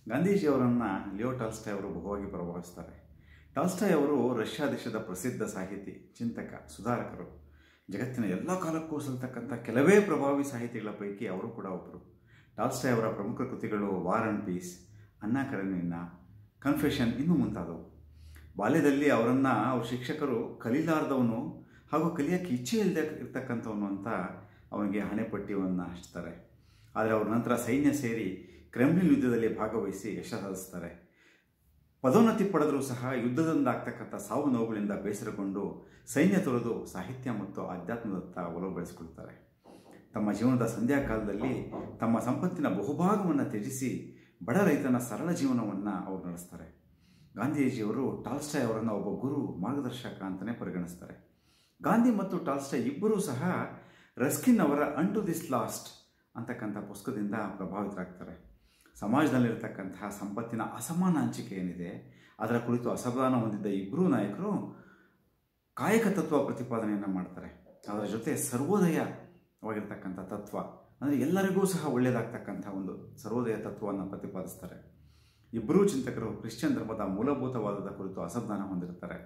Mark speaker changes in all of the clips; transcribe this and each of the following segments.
Speaker 1: ಗಾಂಧೀಜಿಯವರನ್ನು Leo Tolstoy ಅವರು ಬಹುವಾಗಿ ಪ್ರಭಾವಿಸ್ತಾರೆ Tolstoy ಅವರು ರಷ್ಯಾ ದೇಶದ ಪ್ರಸಿದ್ಧ ಸಾಹಿತಿ ಚಿಂತಕ ಸುಧಾರಕರು ಜಗತ್ತಿನ ಎಲ್ಲ ಕಾಲಕ್ಕೂ ಸಲ್ತಕ್ಕಂಥ ಕೆಲವೇ ಪ್ರಭಾವಿ ಸಾಹಿತಿಗಳ ಪೈಕಿ ಅವರು ಕೂಡ ಒಬ್ಬರು ಟಾಲ್ಸ್ಟಾಯ್ ಅವರ ಪ್ರಮುಖ ಕೃತಿಗಳು ವಾರ್ ಅಂಡ್ ಪೀಸ್ ಅನ್ನ ಕರೆನಿನ್ನ ಕನ್ಫೆಷನ್ ಇನ್ನೂ ಮುಂತಾದವು ಬಾಲ್ಯದಲ್ಲಿ ಅವರನ್ನು ಅವ್ರ ಶಿಕ್ಷಕರು ಕಲೀಲಾರ್ದವನು ಹಾಗೂ ಕಲಿಯೋಕ್ಕೆ ಇಚ್ಛೆ ಇಲ್ಲದೆ ಇರ್ತಕ್ಕಂಥವನು ಅಂತ ಅವನಿಗೆ ಹಣೆಪಟ್ಟಿಯನ್ನು ಹಚ್ತಾರೆ ಆದರೆ ಅವ್ರ ನಂತರ ಸೈನ್ಯ ಸೇರಿ ಕ್ರೆಮ್ಲಿನ್ ಯುದ್ಧದಲ್ಲಿ ಭಾಗವಹಿಸಿ ಯಶ ಸಾಧಿಸ್ತಾರೆ ಪದೋನ್ನತಿ ಪಡೆದರೂ ಸಹ ಯುದ್ಧದಿಂದ ಆಗ್ತಕ್ಕಂಥ ಸಾವು ನೋವುಗಳಿಂದ ಬೇಸರಗೊಂಡು ಸೈನ್ಯ ತೊರೆದು ಸಾಹಿತ್ಯ ಮತ್ತು ಆಧ್ಯಾತ್ಮದತ್ತ ಒಲವು ಬೆಳೆಸ್ಕೊಳ್ತಾರೆ ತಮ್ಮ ಜೀವನದ ಸಂಧ್ಯಾಕಾಲದಲ್ಲಿ ತಮ್ಮ ಸಂಪತ್ತಿನ ಬಹುಭಾಗವನ್ನು ತ್ಯಜಿಸಿ ಬಡ ರೈತನ ಸರಳ ಜೀವನವನ್ನು ಅವರು ನಡೆಸ್ತಾರೆ ಗಾಂಧೀಜಿಯವರು ಟಾಲ್ಸ್ಟಾಯ್ ಅವರನ್ನು ಒಬ್ಬ ಗುರು ಮಾರ್ಗದರ್ಶಕ ಅಂತಲೇ ಪರಿಗಣಿಸ್ತಾರೆ ಗಾಂಧಿ ಮತ್ತು ಟಾಲ್ಸ್ಟಾಯ್ ಇಬ್ಬರೂ ಸಹ ರಸ್ಕಿನ್ ಅವರ ಅನ್ ಟು ದಿಸ್ ಲಾಸ್ಟ್ ಅಂತಕ್ಕಂಥ ಪುಸ್ತಕದಿಂದ ಪ್ರಭಾವಿತರಾಗ್ತಾರೆ ಸಮಾಜದಲ್ಲಿರ್ತಕ್ಕಂತಹ ಸಂಪತ್ತಿನ ಅಸಮಾನ ಹಂಚಿಕೆ ಏನಿದೆ ಅದರ ಕುರಿತು ಅಸಮಾಧಾನ ಹೊಂದಿದ್ದ ಇಬ್ಬರೂ ನಾಯಕರು ಕಾಯಕ ತತ್ವ ಪ್ರತಿಪಾದನೆಯನ್ನು ಮಾಡ್ತಾರೆ ಅದರ ಜೊತೆ ಸರ್ವೋದಯವಾಗಿರ್ತಕ್ಕಂಥ ತತ್ವ ಅಂದರೆ ಎಲ್ಲರಿಗೂ ಸಹ ಒಳ್ಳೆಯದಾಗ್ತಕ್ಕಂಥ ಒಂದು ಸರ್ವೋದಯ ತತ್ವವನ್ನು ಪ್ರತಿಪಾದಿಸ್ತಾರೆ ಇಬ್ಬರೂ ಚಿಂತಕರು ಕ್ರಿಶ್ಚಿಯನ್ ಧರ್ಮದ ಮೂಲಭೂತವಾದದ ಕುರಿತು ಅಸಮಾಧಾನ ಹೊಂದಿರ್ತಾರೆ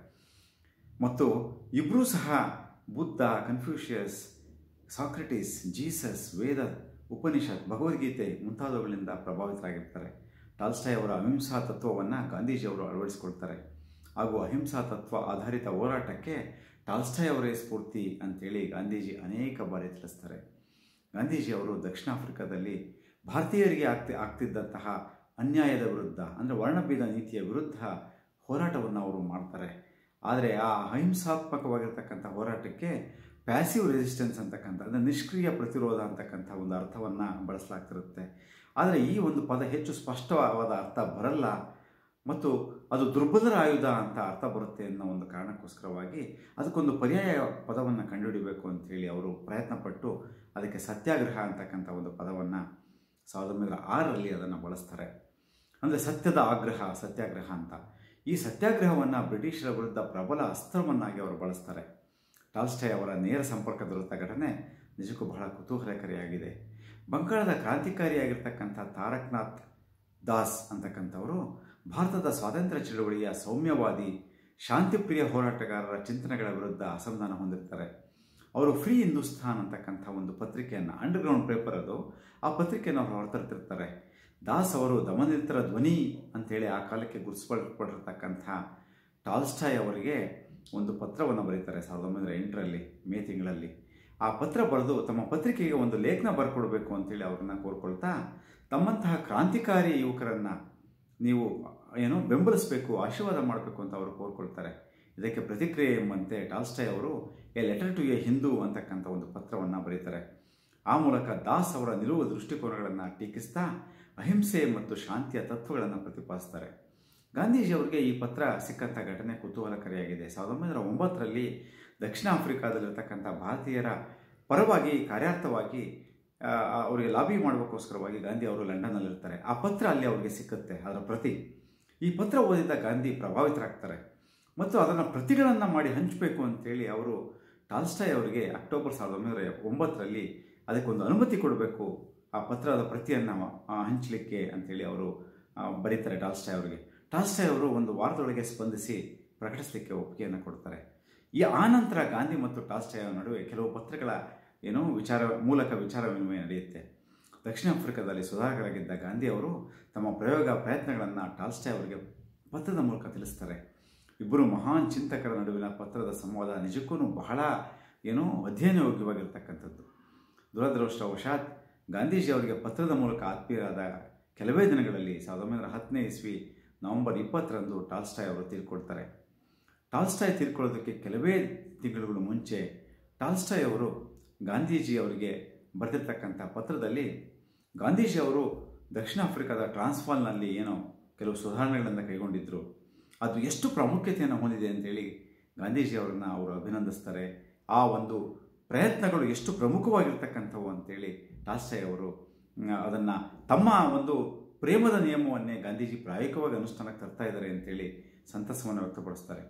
Speaker 1: ಮತ್ತು ಇಬ್ಬರೂ ಸಹ Buddha Confucius Socrates Jesus Veda Upanishad Bhagavad Gita ಮುಂತಾದವುಗಳಿಂದ ಪ್ರಭಾವಿತರಾಗಿರ್ತಾರೆ ಟಾಲ್ಸ್ಟಾಯ್ ಅವರ ಅಹಿಂಸಾ ತತ್ವವನ್ನು ಗಾಂಧೀಜಿಯವರು ಅಳವಡಿಸಿಕೊಳ್ತಾರೆ ಹಾಗೂ ಅಹಿಂಸಾ ತತ್ವ ಆಧಾರಿತ ಹೋರಾಟಕ್ಕೆ ಟಾಲ್ಸ್ಟಾಯ್ ಅವರೇ ಸ್ಫೂರ್ತಿ ಅಂತೇಳಿ ಗಾಂಧೀಜಿ ಅನೇಕ ಬಾರಿ ತಿಳಿಸ್ತಾರೆ ಗಾಂಧೀಜಿಯವರು ದಕ್ಷಿಣ ಆಫ್ರಿಕಾದಲ್ಲಿ ಭಾರತೀಯರಿಗೆ ಆಗ್ತಿ ಆಗ್ತಿದ್ದಂತಹ ಅನ್ಯಾಯದ ವಿರುದ್ಧ ಅಂದರೆ ವರ್ಣಭೇದ ನೀತಿಯ ವಿರುದ್ಧ ಹೋರಾಟವನ್ನು ಅವರು ಮಾಡ್ತಾರೆ ಆದರೆ ಆ ಅಹಿಂಸಾತ್ಮಕವಾಗಿರ್ತಕ್ಕಂಥ ಹೋರಾಟಕ್ಕೆ ಪ್ಯಾಸಿವ್ ರೆಸಿಸ್ಟೆನ್ಸ್ ಅಂತಕ್ಕಂಥ ಅಂದರೆ ನಿಷ್ಕ್ರಿಯ ಪ್ರತಿರೋಧ ಅಂತಕ್ಕಂಥ ಒಂದು ಅರ್ಥವನ್ನು ಬಳಸಲಾಗ್ತಿರುತ್ತೆ ಆದರೆ ಈ ಒಂದು ಪದ ಹೆಚ್ಚು ಸ್ಪಷ್ಟವಾದ ಅರ್ಥ ಬರಲ್ಲ ಮತ್ತು ಅದು ದುರ್ಬಲರ ಆಯುಧ ಅಂತ ಅರ್ಥ ಬರುತ್ತೆ ಅನ್ನೋ ಒಂದು ಕಾರಣಕ್ಕೋಸ್ಕರವಾಗಿ ಅದಕ್ಕೊಂದು ಪರ್ಯಾಯ ಪದವನ್ನು ಕಂಡುಹಿಡಿಬೇಕು ಅಂಥೇಳಿ ಅವರು ಪ್ರಯತ್ನಪಟ್ಟು ಅದಕ್ಕೆ ಸತ್ಯಾಗ್ರಹ ಅಂತಕ್ಕಂಥ ಒಂದು ಪದವನ್ನು ಸಾವಿರದ ಒಂಬೈನೂರ ಆರರಲ್ಲಿ ಅದನ್ನು ಬಳಸ್ತಾರೆ ಅಂದರೆ ಸತ್ಯದ ಆಗ್ರಹ ಸತ್ಯಾಗ್ರಹ ಅಂತ ಈ ಸತ್ಯಾಗ್ರಹವನ್ನು ಬ್ರಿಟಿಷರ ವಿರುದ್ಧ ಪ್ರಬಲ ಅಸ್ತ್ರವನ್ನಾಗಿ ಅವರು ಬಳಸ್ತಾರೆ ಟಾಲ್ಸ್ಟಾಯ್ ಅವರ ನೇರ ಸಂಪರ್ಕದಲ್ಲಿರುತ್ತ ಘಟನೆ ನಿಜಕ್ಕೂ ಬಹಳ ಕುತೂಹಲಕಾರಿಯಾಗಿದೆ ಬಂಗಾಳದ ಕ್ರಾಂತಿಕಾರಿಯಾಗಿರ್ತಕ್ಕಂಥ ತಾರಕ್ನಾಥ್ ದಾಸ್ ಅಂತಕ್ಕಂಥವರು ಭಾರತದ ಸ್ವಾತಂತ್ರ್ಯ ಚಳವಳಿಯ ಸೌಮ್ಯವಾದಿ ಶಾಂತಿಪ್ರಿಯ ಹೋರಾಟಗಾರರ ಚಿಂತನೆಗಳ ವಿರುದ್ಧ ಅಸಮಾಧಾನ ಹೊಂದಿರ್ತಾರೆ ಅವರು ಫ್ರೀ ಹಿಂದೂಸ್ತಾನ್ ಅಂತಕ್ಕಂಥ ಒಂದು ಪತ್ರಿಕೆಯನ್ನು ಅಂಡರ್ಗ್ರೌಂಡ್ ಪೇಪರ್ ಅದು ಆ ಪತ್ರಿಕೆಯನ್ನು ಅವರು ಹೊರತರ್ತಿರ್ತಾರೆ ದಾಸ್ ಅವರು ದಮನಿತರ ಧ್ವನಿ ಅಂತೇಳಿ ಆ ಕಾಲಕ್ಕೆ ಗುರುತಿಸಲ್ಪಟ್ಟಿರ್ತಕ್ಕಂಥ ಟಾಲ್ಸ್ಟಾಯ್ ಅವರಿಗೆ ಒಂದು ಪತ್ರವನ್ನು ಬರೀತಾರೆ ಸಾವಿರದ ಒಂಬೈನೂರ ಎಂಟರಲ್ಲಿ ಮೇ ತಿಂಗಳಲ್ಲಿ ಆ ಪತ್ರ ಬರೆದು ತಮ್ಮ ಪತ್ರಿಕೆಗೆ ಒಂದು ಲೇಖನ ಬರ್ಕೊಡ್ಬೇಕು ಅಂತೇಳಿ ಅವ್ರನ್ನ ಕೋರ್ಕೊಳ್ತಾ ತಮ್ಮಂತಹ ಕ್ರಾಂತಿಕಾರಿ ಯುವಕರನ್ನು ನೀವು ಏನೋ ಬೆಂಬಲಿಸಬೇಕು ಆಶೀರ್ವಾದ ಮಾಡಬೇಕು ಅಂತ ಅವರು ಕೋರ್ಕೊಳ್ತಾರೆ ಇದಕ್ಕೆ ಪ್ರತಿಕ್ರಿಯೆ ಎಂಬಂತೆ ಟಾಲ್ಸ್ಟಾಯ್ ಅವರು a letter to a Hindu ಅಂತಕ್ಕಂಥ ಒಂದು ಪತ್ರವನ್ನು ಬರೀತಾರೆ ಆ ಮೂಲಕ ದಾಸ್ ಅವರ ನಿಲುವು ದೃಷ್ಟಿಕೋನಗಳನ್ನು ಟೀಕಿಸ್ತಾ ಅಹಿಂಸೆ ಮತ್ತು ಶಾಂತಿಯ ತತ್ವಗಳನ್ನು ಪ್ರತಿಪಾದಿಸ್ತಾರೆ ಗಾಂಧೀಜಿಯವರಿಗೆ ಈ ಪತ್ರ ಸಿಕ್ಕಂಥ ಘಟನೆ ಕುತೂಹಲಕಾರಿಯಾಗಿದೆ ಸಾವಿರದ ಒಂಬೈನೂರ ಒಂಬತ್ತರಲ್ಲಿ ದಕ್ಷಿಣ ಆಫ್ರಿಕಾದಲ್ಲಿರ್ತಕ್ಕಂಥ ಭಾರತೀಯರ ಪರವಾಗಿ ಕಾರ್ಯಾರ್ಥವಾಗಿ ಅವರಿಗೆ ಲಾಬಿ ಮಾಡಬೇಕೋಸ್ಕರವಾಗಿ ಗಾಂಧಿ ಅವರು ಲಂಡನ್ನಲ್ಲಿರ್ತಾರೆ ಆ ಪತ್ರ ಅಲ್ಲಿ ಅವರಿಗೆ ಸಿಕ್ಕುತ್ತೆ ಅದರ ಪ್ರತಿ ಈ ಪತ್ರ ಓದಿದ ಗಾಂಧಿ ಪ್ರಭಾವಿತರಾಗ್ತಾರೆ ಮತ್ತು ಅದನ್ನು ಪ್ರತಿಗಳನ್ನು ಮಾಡಿ ಹಂಚಬೇಕು ಅಂತೇಳಿ ಅವರು ಟಾಲ್ಸ್ಟಾಯ್ ಅವರಿಗೆ ಅಕ್ಟೋಬರ್ ಸಾವಿರದ ಒಂಬೈನೂರ ಒಂಬತ್ತರಲ್ಲಿ ಅದಕ್ಕೊಂದು ಅನುಮತಿ ಕೊಡಬೇಕು ಆ ಪತ್ರದ ಪ್ರತಿಯನ್ನು ಹಂಚಲಿಕ್ಕೆ ಅಂತೇಳಿ ಅವರು ಬರೀತಾರೆ ಟಾಲ್ಸ್ಟಾಯ್ ಅವರಿಗೆ ಟಾಲ್ಸ್ಟಾಯ್ ಅವರು ಒಂದು ವಾರದೊಳಗೆ ಸ್ಪಂದಿಸಿ ಪ್ರಕಟಿಸಲಿಕ್ಕೆ ಒಪ್ಪಿಗೆಯನ್ನು ಕೊಡ್ತಾರೆ ಈ ಆನಂತರ ಗಾಂಧಿ ಮತ್ತು ಟಾಲ್ಸ್ಟಾಯ್ ನಡುವೆ ಕೆಲವು ಪತ್ರಗಳ ಏನೋ ವಿಚಾರ ಮೂಲಕ ವಿಚಾರ ವಿನಿಮಯ ನಡೆಯುತ್ತೆ ದಕ್ಷಿಣ ಆಫ್ರಿಕಾದಲ್ಲಿ ಸುಧಾರಕರಾಗಿದ್ದ ಗಾಂಧಿ ಅವರು ತಮ್ಮ ಪ್ರಯೋಗ ಪ್ರಯತ್ನಗಳನ್ನು ಟಾಲ್ಸ್ಟಾಯ್ ಅವರಿಗೆ ಪತ್ರದ ಮೂಲಕ ತಿಳಿಸ್ತಾರೆ ಇಬ್ಬರು ಮಹಾನ್ ಚಿಂತಕರ ನಡುವಿನ ಪತ್ರದ ಸಂವಾದ ನಿಜಕ್ಕೂ ಬಹಳ ಏನೋ ಅಧ್ಯಯನ ಯೋಗ್ಯವಾಗಿರ್ತಕ್ಕಂಥದ್ದು ದುರದೃಷ್ಟವಶಾತ್ ಗಾಂಧೀಜಿ ಅವರಿಗೆ ಪತ್ರದ ಮೂಲಕ ಆತ್ಮೀಯರಾದ ಕೆಲವೇ ದಿನಗಳಲ್ಲಿ ಸಾವಿರದ ಒಂಬೈನೂರ ಹತ್ತನೇ ಇಸ್ವಿ ನವೆಂಬರ್ ಇಪ್ಪತ್ತರಂದು ಟಾಲ್ಸ್ಟಾಯ್ ಅವರು ತೀರ್ಕೊಳ್ತಾರೆ ಟಾಲ್ಸ್ಟಾಯ್ ತೀರ್ಕೊಳ್ಳೋದಕ್ಕೆ ಕೆಲವೇ ತಿಂಗಳುಗಳು ಮುಂಚೆ ಟಾಲ್ಸ್ಟಾಯ್ ಅವರು ಗಾಂಧೀಜಿ ಅವರಿಗೆ ಬರೆದಿರ್ತಕ್ಕಂಥ ಪತ್ರದಲ್ಲಿ ಗಾಂಧೀಜಿ ಅವರು ದಕ್ಷಿಣ ಆಫ್ರಿಕಾದ ಟ್ರಾನ್ಸ್ಫಾಲ್ನಲ್ಲಿ ಏನೋ ಕೆಲವು ಸುಧಾರಣೆಗಳನ್ನು ಕೈಗೊಂಡಿದ್ದರು ಅದು ಎಷ್ಟು ಪ್ರಾಮುಖ್ಯತೆಯನ್ನು ಹೊಂದಿದೆ ಅಂತೇಳಿ ಗಾಂಧೀಜಿ ಅವರನ್ನು ಅವರು ಅಭಿನಂದಿಸ್ತಾರೆ ಆ ಒಂದು ಪ್ರಯತ್ನಗಳು ಎಷ್ಟು ಪ್ರಮುಖವಾಗಿರ್ತಕ್ಕಂಥವು ಅಂತೇಳಿ ಟಾಲ್ಸ್ಟಾಯ್ ಅವರು ಅದನ್ನು ತಮ್ಮ ಒಂದು ಪ್ರೇಮದ ನಿಯಮವನ್ನೇ ಗಾಂಧೀಜಿ ಪ್ರಾಯೋಗಿಕವಾಗಿ ಅನುಷ್ಠಾನಕ್ಕೆ ತರ್ತಾ ಇದ್ದಾರೆ ಅಂತೇಳಿ ಸಂತಸವನ್ನು ವ್ಯಕ್ತಪಡಿಸ್ತಾರೆ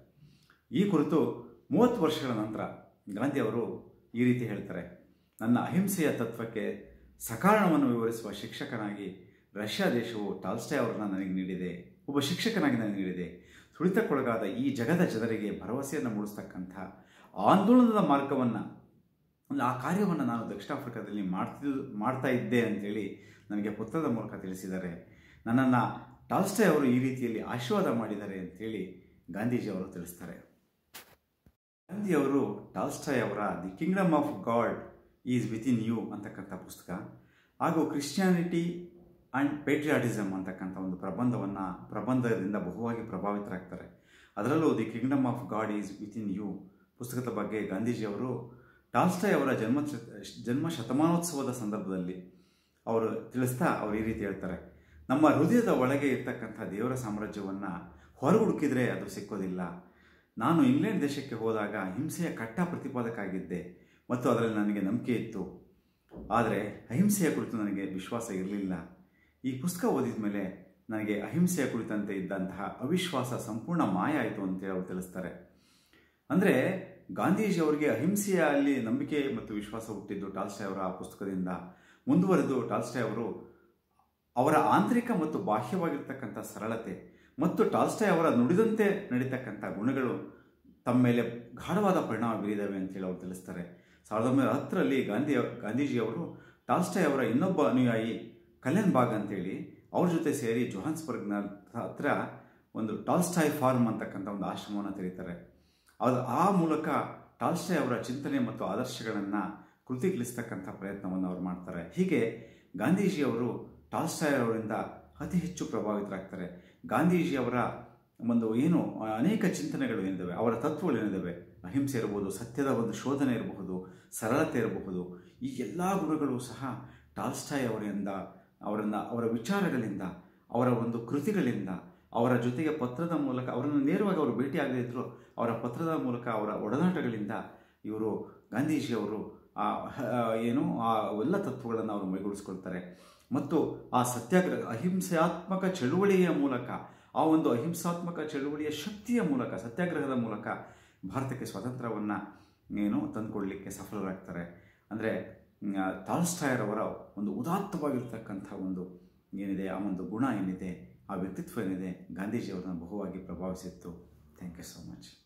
Speaker 1: ಈ ಕುರಿತು ಮೂವತ್ತು ವರ್ಷಗಳ ನಂತರ ಗಾಂಧಿ ಅವರು ಈ ರೀತಿ ಹೇಳ್ತಾರೆ ನನ್ನ ಅಹಿಂಸೆಯ ತತ್ವಕ್ಕೆ ಸಕಾರಣವನ್ನು ವಿವರಿಸುವ ಶಿಕ್ಷಕನಾಗಿ ರಷ್ಯಾ ದೇಶವು ಟಾಲ್ಸ್ಟಾಯ್ ಅವರನ್ನು ನನಗೆ ನೀಡಿದೆ ಒಬ್ಬ ಶಿಕ್ಷಕನಾಗಿ ನನಗೆ ನೀಡಿದೆ ತುಳಿತಕ್ಕೊಳಗಾದ ಈ ಜಗದ ಜನರಿಗೆ ಭರವಸೆಯನ್ನು ಮೂಡಿಸ್ತಕ್ಕಂಥ ಆಂದೋಲನದ ಮಾರ್ಗವನ್ನು ಒಂದು ಆ ಕಾರ್ಯವನ್ನು ನಾನು ದಕ್ಷಿಣ ಆಫ್ರಿಕಾದಲ್ಲಿ ಮಾಡ್ತಿದ್ದು ಮಾಡ್ತಾ ಇದ್ದೆ ಅಂತೇಳಿ ನನಗೆ ಪತ್ರದ ಮೂಲಕ ತಿಳಿಸಿದ್ದಾರೆ ನನ್ನನ್ನು ಟಾಲ್ಸ್ಟಾಯ್ ಅವರು ಈ ರೀತಿಯಲ್ಲಿ ಆಶೀರ್ವಾದ ಮಾಡಿದ್ದಾರೆ ಅಂತೇಳಿ ಗಾಂಧೀಜಿಯವರು ತಿಳಿಸ್ತಾರೆ ಗಾಂಧಿಯವರು ಟಾಲ್ಸ್ಟಾಯ್ ಅವರ the kingdom of God is within you ಅಂತಕ್ಕಂಥ ಪುಸ್ತಕ ಹಾಗೂ ಕ್ರಿಶ್ಚಿಯಾನಿಟಿ ಆ್ಯಂಡ್ ಪೇಟ್ರಿಯಾಟಿಸಮ್ ಅಂತಕ್ಕಂಥ ಒಂದು ಪ್ರಬಂಧವನ್ನು ಪ್ರಬಂಧದಿಂದ ಬಹುವಾಗಿ ಪ್ರಭಾವಿತರಾಗ್ತಾರೆ ಅದರಲ್ಲೂ the kingdom of God is within you ಪುಸ್ತಕದ ಬಗ್ಗೆ ಗಾಂಧೀಜಿಯವರು ಟಾಲ್ಸ್ಟಾಯ್ ಅವರ ಜನ್ಮ ಜನ್ಮ ಶತಮಾನೋತ್ಸವದ ಸಂದರ್ಭದಲ್ಲಿ ಅವರು ತಿಳಿಸ್ತಾ ಅವರು ಈ ರೀತಿ ಹೇಳ್ತಾರೆ ನಮ್ಮ ಹೃದಯದ ಒಳಗೆ ಇರ್ತಕ್ಕಂಥ ದೇವರ ಸಾಮ್ರಾಜ್ಯವನ್ನು ಹೊರಹುಡುಕಿದ್ರೆ ಅದು ಸಿಕ್ಕೋದಿಲ್ಲ ನಾನು ಇಂಗ್ಲೆಂಡ್ ದೇಶಕ್ಕೆ ಹೋದಾಗ ಹಿಂಸೆಯ ಕಟ್ಟ ಪ್ರತಿಪಾದಕ ಆಗಿದ್ದೆ ಮತ್ತು ಅದರಲ್ಲಿ ನನಗೆ ನಂಬಿಕೆ ಇತ್ತು ಆದರೆ ಅಹಿಂಸೆಯ ಕುರಿತು ನನಗೆ ವಿಶ್ವಾಸ ಇರಲಿಲ್ಲ ಈ ಪುಸ್ತಕ ಓದಿದ ಮೇಲೆ ನನಗೆ ಅಹಿಂಸೆಯ ಕುರಿತಂತೆ ಇದ್ದಂತಹ ಅವಿಶ್ವಾಸ ಸಂಪೂರ್ಣ ಮಾಯ ಆಯಿತು ಅಂತೇಳಿ ಅವರು ತಿಳಿಸ್ತಾರೆ ಅಂದರೆ ಗಾಂಧೀಜಿಯವರಿಗೆ ಅಹಿಂಸೆಯಲ್ಲಿ ನಂಬಿಕೆ ಮತ್ತು ವಿಶ್ವಾಸ ಹುಟ್ಟಿದ್ದು ಟಾಲ್ಸ್ಟಾಯ್ ಅವರ ಆ ಪುಸ್ತಕದಿಂದ ಮುಂದುವರೆದು ಟಾಲ್ಸ್ಟಾಯ್ ಅವರು ಅವರ ಆಂತರಿಕ ಮತ್ತು ಬಾಹ್ಯವಾಗಿರ್ತಕ್ಕಂಥ ಸರಳತೆ ಮತ್ತು ಟಾಲ್ಸ್ಟಾಯ್ ಅವರ ನುಡಿದಂತೆ ನಡೀತಕ್ಕಂಥ ಗುಣಗಳು ತಮ್ಮ ಮೇಲೆ ಗಾಢವಾದ ಪರಿಣಾಮ ಬೀರಿದವೆ ಅಂತೇಳಿ ಅವರು ತಿಳಿಸ್ತಾರೆ ಸಾವಿರದ ಒಂಬೈನೂರ ಹತ್ತರಲ್ಲಿ ಗಾಂಧಿ ಗಾಂಧೀಜಿಯವರು ಟಾಲ್ಸ್ಟಾಯ್ ಅವರ ಇನ್ನೊಬ್ಬ ಅನುಯಾಯಿ ಕಲ್ಯಾಣ್ ಬಾಗ್ ಅಂತೇಳಿ ಅವ್ರ ಜೊತೆ ಸೇರಿ ಜೊಹಾನ್ಸ್ಬರ್ಗ್ನ ಹತ್ರ ಒಂದು ಟಾಲ್ಸ್ಟಾಯ್ ಫಾರ್ಮ್ ಅಂತಕ್ಕಂಥ ಒಂದು ಆಶ್ರಮವನ್ನು ತೆರೀತಾರೆ ಅದು ಆ ಮೂಲಕ ಟಾಲ್ಸ್ಟಾಯ್ ಅವರ ಚಿಂತನೆ ಮತ್ತು ಆದರ್ಶಗಳನ್ನು ಕೃತಿಗಿಳಿಸ್ತಕ್ಕಂಥ ಪ್ರಯತ್ನವನ್ನು ಅವರು ಮಾಡ್ತಾರೆ ಹೀಗೆ ಗಾಂಧೀಜಿಯವರು ಟಾಲ್ಸ್ಟಾಯ್ ಅವರಿಂದ ಅತಿ ಹೆಚ್ಚು ಪ್ರಭಾವಿತರಾಗ್ತಾರೆ ಗಾಂಧೀಜಿಯವರ ಒಂದು ಏನು ಅನೇಕ ಚಿಂತನೆಗಳು ಏನಿದ್ದಾವೆ ಅವರ ತತ್ವಗಳು ಏನಿದ್ದಾವೆ ಅಹಿಂಸೆ ಇರಬಹುದು ಸತ್ಯದ ಒಂದು ಶೋಧನೆ ಇರಬಹುದು ಸರಳತೆ ಇರಬಹುದು ಈ ಎಲ್ಲ ಗುಣಗಳು ಸಹ ಟಾಲ್ಸ್ಟಾಯ್ ಅವರಿಂದ ಅವರನ್ನು ಅವರ ವಿಚಾರಗಳಿಂದ ಅವರ ಒಂದು ಕೃತಿಗಳಿಂದ ಅವರ ಜೊತೆಗೆ ಪತ್ರದ ಮೂಲಕ ಅವರನ್ನು ನೇರವಾಗಿ ಅವರು ಭೇಟಿಯಾಗದೇ ಇದ್ದರೂ ಅವರ ಪತ್ರದ ಮೂಲಕ ಅವರ ಒಡನಾಟಗಳಿಂದ ಇವರು ಗಾಂಧೀಜಿಯವರು ಆ ಏನು ಆ ಎಲ್ಲ ತತ್ವಗಳನ್ನು ಅವರು ಮೈಗೂಡಿಸ್ಕೊಳ್ತಾರೆ ಮತ್ತು ಆ ಸತ್ಯಾಗ್ರಹ ಅಹಿಂಸಾತ್ಮಕ ಚಳುವಳಿಯ ಮೂಲಕ ಆ ಒಂದು ಅಹಿಂಸಾತ್ಮಕ ಚಳುವಳಿಯ ಶಕ್ತಿಯ ಮೂಲಕ ಸತ್ಯಾಗ್ರಹದ ಮೂಲಕ ಭಾರತಕ್ಕೆ ಸ್ವಾತಂತ್ರ್ಯವನ್ನು ಏನು ತಂದುಕೊಡ್ಲಿಕ್ಕೆ ಸಫಲರಾಗ್ತಾರೆ ಅಂದರೆ ಟಾಲ್ಸ್ಟಾಯರ್ ಅವರ ಒಂದು ಉದಾತ್ತವಾಗಿರ್ತಕ್ಕಂಥ ಒಂದು ಏನಿದೆ ಆ ಒಂದು ಗುಣ ಏನಿದೆ ಆ ವ್ಯಕ್ತಿತ್ವ ಏನಿದೆ ಗಾಂಧೀಜಿಯವರನ್ನು ಬಹುವಾಗಿ ಪ್ರಭಾವಿಸಿತ್ತು ಥ್ಯಾಂಕ್ ಯು ಸೊ ಮಚ್